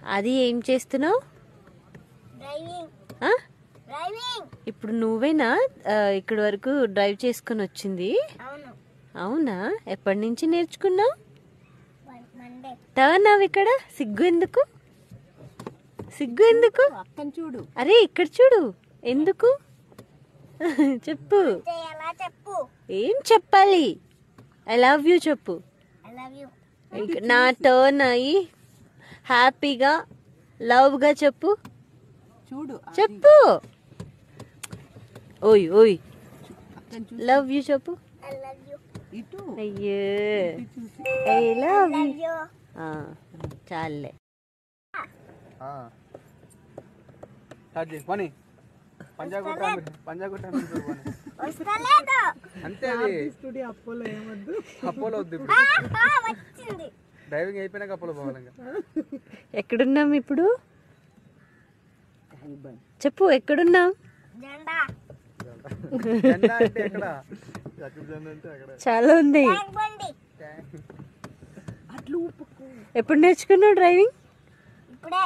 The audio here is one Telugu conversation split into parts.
అది ఏం చేస్తున్నావు డ్రైవింగ్ ఆ? డ్రైవింగ్ ఇప్పుడు నువ్వేనా ఆ, ఇక్కడి వరకు డ్రైవ్ చేసుకొని వచ్చింది అవును అవునా ఎప్పటి నుంచి నేర్చుకున్నావు మండే టర్న్ అవి ఇక్కడ సిగ్గు ఎందుకు సిగ్గు ఎందుకు అక్కని చూడు అరే ఇక్కడ చూడు ఎందుకు చెప్పు ఎలా చెప్పు ఏం చెప్పాలి ఐ లవ్ యూ చెప్పు ఐ లవ్ యూ ఇంక నా టర్న్ అయ్యి హ్యాపీగా లవ్గా చెప్పు చూడు అది. చెప్పు ఓయ్ ఓయ్ అక్కని చూసి లవ్ యూ చెప్పు ఐ లవ్ యూ ఇటు అయ్యో ఇటు చూసి I love you love you చాలే స్టార్ట్ చేయి పని పంజాగుట్ట పంజాగుట్ట పని వస్తలేదు అంతే అది స్టూడియో అప్పోలో ఏమొద్దు అపోలో వద్దు ఇప్పుడు ఆ, ఆ, వచ్చింది డ్రైవింగ్ అయిపోయినాక అపోలో పోవాలి ఇంకా ఎక్కడున్నాం ఇప్పుడు చెప్పు ఎక్కడున్నాం జెండా జెండా అంటే ఎక్కడ ఎక్కడ జెండా అంటే అక్కడ చాలా ఉంది ట్యాంక్ బండి అట్లు ఊపుకు ఎప్పుడు నేర్చుకున్నావు డ్రైవింగ్ ఇప్పుడే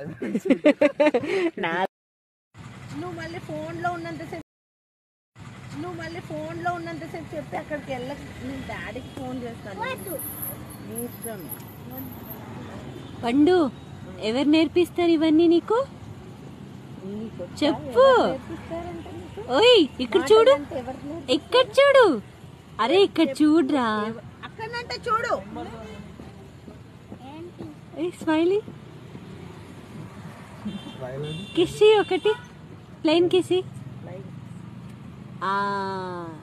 నా నువ్వు మళ్ళీ ఫోన్లో ఉన్నంతసేపు నువ్వు మళ్ళీ ఫోన్లో ఉన్నంతసేపు చెప్పి అక్కడికి వెళ్ళక నీ డాడీకి ఫోన్ చేస్తాను వద్దు. నీ ఇష్టం పండు ఎవరు నేర్పిస్తారు ఇవన్నీ నీకు నీకు చెప్పు నేర్పిస్తారంట నీకు ఓయ్ ఇక్కడ చూడు అంటే ఎవరికి నేర్పి- ఇక్కడ చూడు అరే ఇక్కడ చూడురా అక్కడంటే చూడు ఏంటి ఏ స్మైలీ కిసి ఒకటి ప్లెయిన్ కిసి ఆ